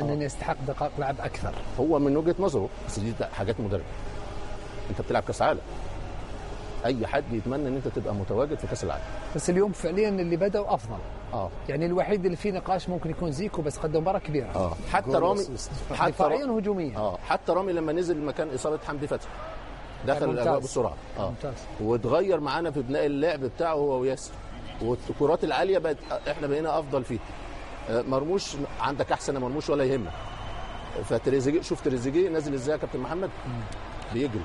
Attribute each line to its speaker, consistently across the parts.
Speaker 1: انني استحق دقائق لعب اكثر
Speaker 2: هو من وجهه نظره بس دي حاجات مدرب انت بتلعب كاس عالم اي حد يتمنى ان انت تبقى متواجد في كاس العالم
Speaker 1: بس اليوم فعليا اللي بدأوا افضل
Speaker 2: اه
Speaker 1: يعني الوحيد اللي فيه نقاش ممكن يكون زيكو بس قدم مباراه كبيره
Speaker 2: اه حتى
Speaker 3: جول
Speaker 2: رامي
Speaker 3: وأسيست.
Speaker 2: حتى
Speaker 1: دفاعيا
Speaker 2: را-
Speaker 1: وهجوميا
Speaker 2: اه حتى رامي لما نزل مكان اصابه حمدي فتحي دخل
Speaker 1: ممتاز.
Speaker 2: الاجواء بسرعه اه
Speaker 1: ممتاز.
Speaker 2: واتغير معانا في بناء اللعب بتاعه هو وياسر والكرات العاليه بقت احنا بقينا افضل فيه آه، مرموش عندك احسن يا مرموش ولا يهمك فتريزيجيه شوف تريزيجيه نازل ازاي يا كابتن محمد بيجري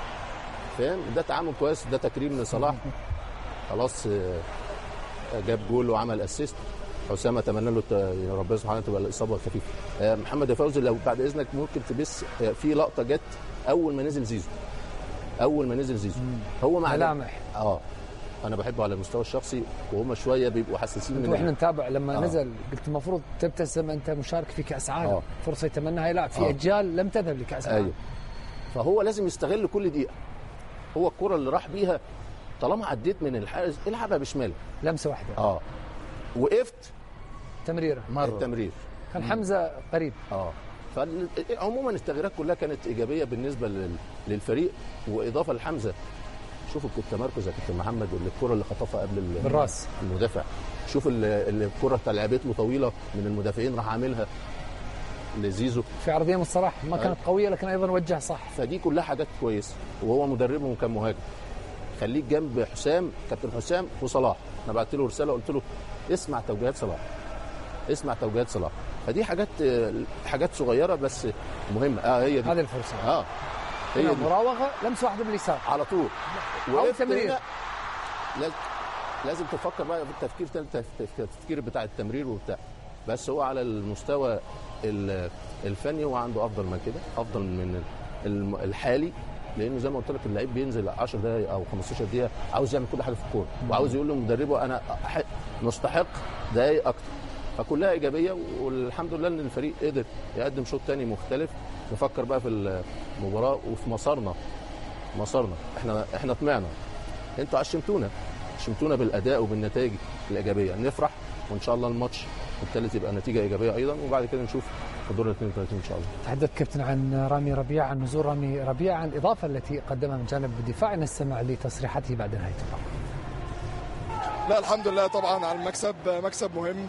Speaker 2: فاهم ده تعامل كويس ده تكريم لصلاح خلاص آه، جاب جول وعمل اسيست حسام اتمنى له ت- يا ربنا سبحانه تبقى الاصابه خفيفه آه، محمد يا فوزي لو بعد اذنك ممكن تبث آه، في لقطه جت اول ما نزل زيزو اول ما نزل زيزو هو مع
Speaker 1: ملامح
Speaker 2: اه انا بحبه على المستوى الشخصي وهم شويه بيبقوا حساسين من
Speaker 1: واحنا نتابع لما
Speaker 2: آه.
Speaker 1: نزل قلت المفروض تبتسم انت مشارك في كاس عالم
Speaker 2: آه.
Speaker 1: فرصه يتمناها لا في
Speaker 2: آه.
Speaker 1: اجيال لم تذهب لكاس عالم
Speaker 2: ايوه فهو لازم يستغل كل دقيقه هو الكره اللي راح بيها طالما عديت من الحارس العبها بشمالك
Speaker 1: لمسه واحده
Speaker 2: اه وقفت
Speaker 1: تمريره
Speaker 3: مره
Speaker 2: التمرير
Speaker 1: كان حمزه قريب
Speaker 2: اه فعموما التغييرات كلها كانت ايجابيه بالنسبه لل- للفريق واضافه لحمزه شوفوا التمركز يا كابتن محمد والكره اللي خطفها قبل ال-
Speaker 1: بالراس.
Speaker 2: المدافع شوف ال- ال- الكره اللي لعبت له طويله من المدافعين راح عاملها لزيزو
Speaker 1: في عرضيه من صلاح ما
Speaker 2: أيوة.
Speaker 1: كانت قويه لكن ايضا وجه صح
Speaker 2: فدي كلها حاجات كويسه وهو مدربهم كان مهاجم خليك جنب حسام كابتن حسام وصلاح انا بعت له رساله قلت له اسمع توجيهات صلاح اسمع توجيهات صلاح فدي حاجات آه، حاجات صغيره بس مهمه اه هي دي
Speaker 1: هذه الفرصه
Speaker 2: اه هي
Speaker 1: هنا
Speaker 2: دي
Speaker 1: مراوغه لمسه واحده باليسار
Speaker 2: على طول
Speaker 1: أو
Speaker 2: وقفت
Speaker 1: تمرير.
Speaker 2: هنا، لاز- لازم تفكر بقى في التفكير تاني، التف- التفكير بتاع التمرير وبتاع بس هو على المستوى ال- الفني هو عنده افضل من كده افضل من الم- الحالي لانه زي ما قلت لك اللعيب بينزل 10 دقائق او 15 دقيقه عاوز يعمل كل حاجه في الكوره وعاوز يقول لمدربه انا أح- مستحق دقائق اكتر فكلها ايجابيه والحمد لله ان الفريق قدر يقدم شوط تاني مختلف نفكر بقى في المباراه وفي مسارنا مسارنا احنا احنا طمعنا انتوا عشمتونا عشمتونا بالاداء وبالنتائج الايجابيه نفرح وان شاء الله الماتش الثالث يبقى نتيجه ايجابيه ايضا وبعد كده نشوف في دور ال 32 ان شاء الله
Speaker 1: تحدث كابتن عن رامي ربيعه عن نزول رامي ربيعه عن الاضافه التي قدمها من جانب الدفاع نستمع لتصريحاته بعد نهايه المباراه
Speaker 4: لا الحمد لله طبعا على المكسب مكسب مهم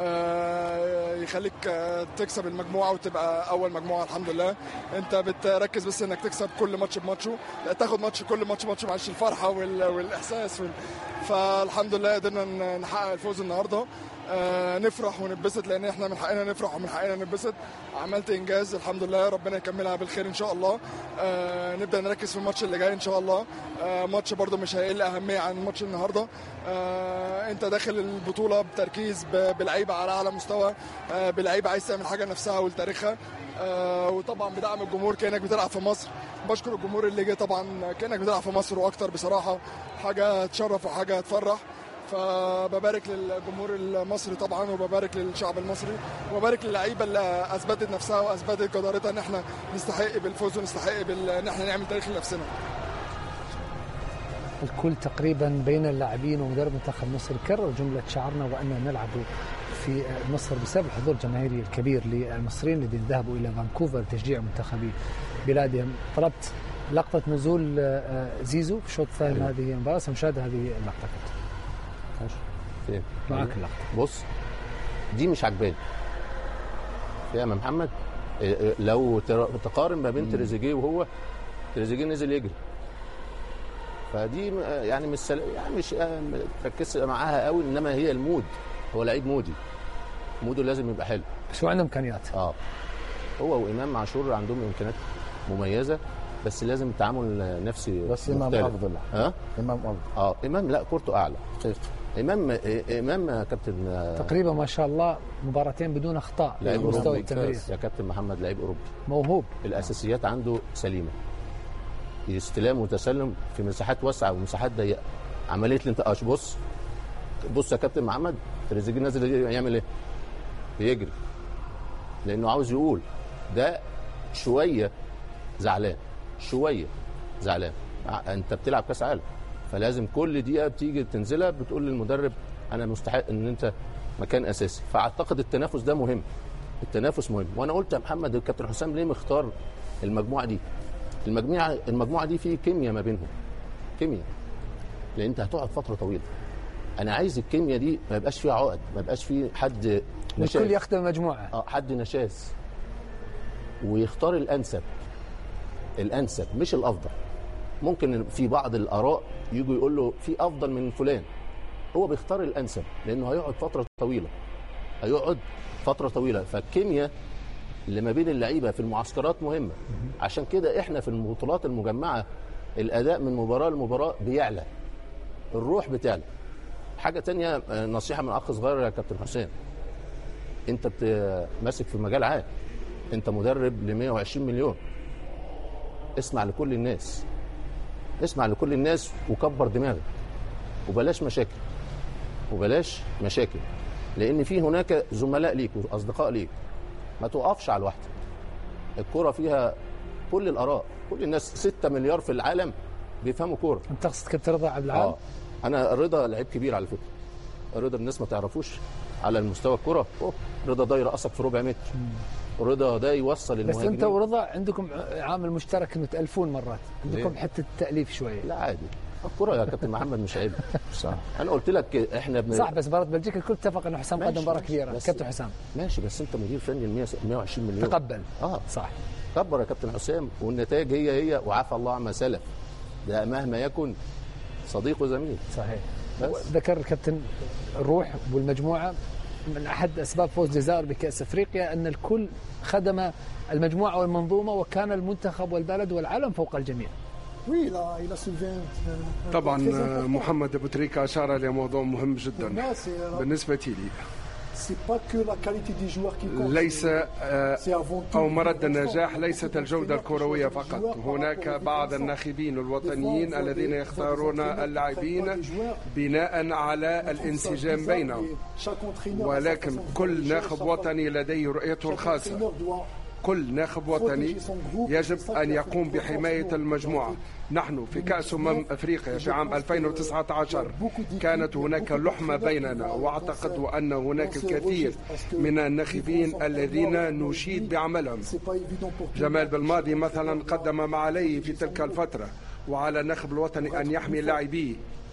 Speaker 4: آه، يخليك آه، تكسب المجموعه وتبقى اول مجموعه الحمد لله انت بتركز بس انك تكسب كل ماتش بماتشه لا، تاخد ماتش كل ماتش ماتش معلش الفرحه وال- والاحساس وال... فالحمد لله قدرنا ن- نحقق الفوز النهارده آه، نفرح ونتبسط لان احنا من حقنا نفرح ومن حقنا نتبسط عملت انجاز الحمد لله ربنا يكملها بالخير ان شاء الله آه، نبدا نركز في الماتش اللي جاي ان شاء الله آه، ماتش برده مش هيقل اهميه عن ماتش النهارده آه، انت داخل البطوله بتركيز ب- بلعيبه على اعلى مستوى آه، بلعيبه عايز تعمل حاجه لنفسها ولتاريخها آه، وطبعا بدعم الجمهور كانك بتلعب في مصر بشكر الجمهور اللي جه طبعا كانك بتلعب في مصر واكتر بصراحه حاجه تشرف وحاجه تفرح فببارك للجمهور المصري طبعا وببارك للشعب المصري وببارك للعيبه اللي اثبتت نفسها واثبتت جدارتها ان احنا نستحق بالفوز ونستحق بال- ان احنا نعمل تاريخ لنفسنا
Speaker 1: الكل تقريبا بين اللاعبين ومدرب منتخب مصر كرر جمله شعارنا وان نلعب في مصر بسبب الحضور الجماهيري الكبير للمصريين الذين ذهبوا الى فانكوفر لتشجيع منتخب بلادهم طلبت لقطه نزول آه، زيزو في الشوط الثاني من هذه المباراه سنشاهد هذه اللقطه كابتن.
Speaker 2: ماشي فين
Speaker 1: معك اللقطه
Speaker 2: بص دي مش عجباني فاهم يا محمد إيه إيه لو تر- تقارن ما بين تريزيجيه وهو تريزيجيه نزل يجري فدي م- يعني مش سل... يعني مش آه، ما تركزش معاها قوي انما هي المود هو لعيب مودي موده لازم يبقى حلو
Speaker 1: بس هو عنده امكانيات
Speaker 2: اه هو وامام عاشور عندهم امكانيات مميزه بس لازم تعامل نفسي
Speaker 3: بس امام
Speaker 2: مختلف.
Speaker 3: افضل
Speaker 2: ها
Speaker 3: امام افضل
Speaker 2: اه امام لا كورته اعلى امام امام يا كابتن آه،
Speaker 1: تقريبا ما شاء الله مباراتين بدون اخطاء
Speaker 2: لعيب
Speaker 1: في مستوى
Speaker 2: أوروبي.
Speaker 1: التمرير
Speaker 2: يا كابتن محمد لعيب اوروبي
Speaker 1: موهوب
Speaker 2: الاساسيات عنده سليمه استلام وتسلم في مساحات واسعه ومساحات ضيقه عمليه الانتقاش بص بص يا كابتن محمد تريزيجيه نازل يعمل ايه؟ بيجري لانه عاوز يقول ده شويه زعلان شويه زعلان ع- انت بتلعب كاس عالم فلازم كل دقيقه بتيجي تنزلها بتقول للمدرب انا مستحق ان انت مكان اساسي فاعتقد التنافس ده مهم التنافس مهم وانا قلت يا محمد الكابتن حسام ليه مختار المجموعه دي المجموعه المجموعه دي في كيمياء ما بينهم كيمياء لان انت هتقعد فتره طويله انا عايز الكيمياء دي ما يبقاش فيها عقد ما يبقاش فيه حد نشاز.
Speaker 1: الكل يخدم المجموعه
Speaker 2: اه حد نشاز ويختار الانسب الانسب مش الافضل ممكن في بعض الاراء يجوا يقول له في افضل من فلان هو بيختار الانسب لانه هيقعد فتره طويله هيقعد فتره طويله فالكيمياء اللي ما بين اللعيبه في المعسكرات مهمه عشان كده احنا في البطولات المجمعه الاداء من مباراه لمباراه بيعلى الروح بتعلى حاجه تانية آه، نصيحه من اخ صغير يا كابتن حسين انت بت- ماسك في مجال عام انت مدرب ل 120 مليون اسمع لكل الناس اسمع لكل الناس وكبر دماغك وبلاش مشاكل وبلاش مشاكل لان في هناك زملاء ليك واصدقاء ليك ما توقفش على الواحده الكوره فيها كل الاراء كل الناس 6 مليار في العالم بيفهموا كوره
Speaker 1: انت تقصد كابتن رضا عبد العال
Speaker 2: اه انا رضا لعيب كبير على فكره رضا الناس ما تعرفوش على المستوى الكره أوه. رضا ده يرقصك في ربع متر رضا ده يوصل
Speaker 1: بس
Speaker 2: المهاجمين
Speaker 1: انت ورضا عندكم عامل مشترك انه تالفون مرات عندكم
Speaker 2: ليه؟
Speaker 1: حته التاليف شويه
Speaker 2: لا عادي الكره يا كابتن محمد مش عيب
Speaker 1: صح
Speaker 2: انا قلت لك احنا بن...
Speaker 1: صح بس مباراه بلجيكا الكل اتفق انه حسام
Speaker 2: ماشي،
Speaker 1: قدم مباراه
Speaker 2: ماشي.
Speaker 1: كبيره
Speaker 2: بس-
Speaker 1: كابتن حسام
Speaker 2: ماشي بس انت مدير فني ال 100 120 مليون
Speaker 1: تقبل
Speaker 2: اه
Speaker 1: صح
Speaker 2: كبر يا كابتن حسام والنتائج هي هي وعفى الله عما سلف ده مهما يكن صديق وزميل
Speaker 1: صحيح
Speaker 2: بس.
Speaker 1: ذكر الكابتن الروح والمجموعه من احد اسباب فوز الجزائر بكاس افريقيا ان الكل خدم المجموعه والمنظومه وكان المنتخب والبلد والعالم فوق الجميع
Speaker 3: Oui, il a, il a soulevé un, un- un
Speaker 5: طبعا
Speaker 3: point très important.
Speaker 5: محمد ابو تريكه اشار لموضوع مهم
Speaker 3: Pour
Speaker 5: جدا
Speaker 3: moi, c'est
Speaker 5: بالنسبه لي
Speaker 3: c'est pas que la qualité des joueurs qui compte.
Speaker 5: ليس آه،
Speaker 3: c'est avant tout
Speaker 5: أو
Speaker 3: le
Speaker 5: مرد
Speaker 3: défenseur.
Speaker 5: النجاح ليست
Speaker 3: Beaucoup
Speaker 5: الجودة
Speaker 3: d'entraîneurs qui
Speaker 5: الكروية
Speaker 3: choisissent des
Speaker 5: فقط
Speaker 3: joueurs par
Speaker 5: هناك
Speaker 3: rapport aux
Speaker 5: بعض
Speaker 3: défenseurs.
Speaker 5: الناخبين
Speaker 3: Des fois,
Speaker 5: الوطنيين
Speaker 3: on voit
Speaker 5: الذين
Speaker 3: des-
Speaker 5: يختارون
Speaker 3: des entraîneurs
Speaker 5: اللاعبين
Speaker 3: qui prennent pas des joueurs.
Speaker 5: بناء على
Speaker 3: On trouve ça
Speaker 5: الانسجام
Speaker 3: bizarre,
Speaker 5: بينهم
Speaker 3: mais chaque entraîneur a sa
Speaker 5: ولكن
Speaker 3: façon de voir les
Speaker 5: كل
Speaker 3: choses,
Speaker 5: ناخب
Speaker 3: chaque-
Speaker 5: وطني لديه رؤيته
Speaker 3: chaque
Speaker 5: الخاصة
Speaker 3: entraîneur doit
Speaker 5: كل ناخب وطني يجب أن يقوم بحماية المجموعة نحن في كأس أمم أفريقيا في عام 2019 كانت هناك لحمة بيننا وأعتقد أن هناك الكثير من الناخبين الذين نشيد بعملهم
Speaker 3: c'est pas évident pour tout le
Speaker 5: جمال
Speaker 3: monde.
Speaker 5: بالماضي مثلا قدم ما عليه في تلك الفترة وعلى الناخب الوطني أن يحمي لاعبيه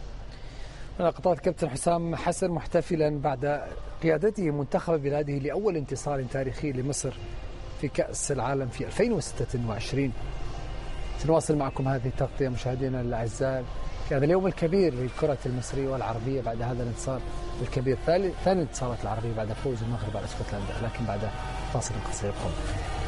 Speaker 1: لقطات كابتن حسام حسن محتفلا بعد قيادته منتخب بلاده لأول انتصار تاريخي لمصر في كأس العالم في 2026 سنواصل معكم هذه التغطية مشاهدينا الأعزاء في هذا اليوم الكبير للكرة المصرية والعربية بعد هذا الانتصار الكبير ثاني ثاني انتصارات العربية بعد فوز المغرب على اسكتلندا لكن بعد فاصل قصير قم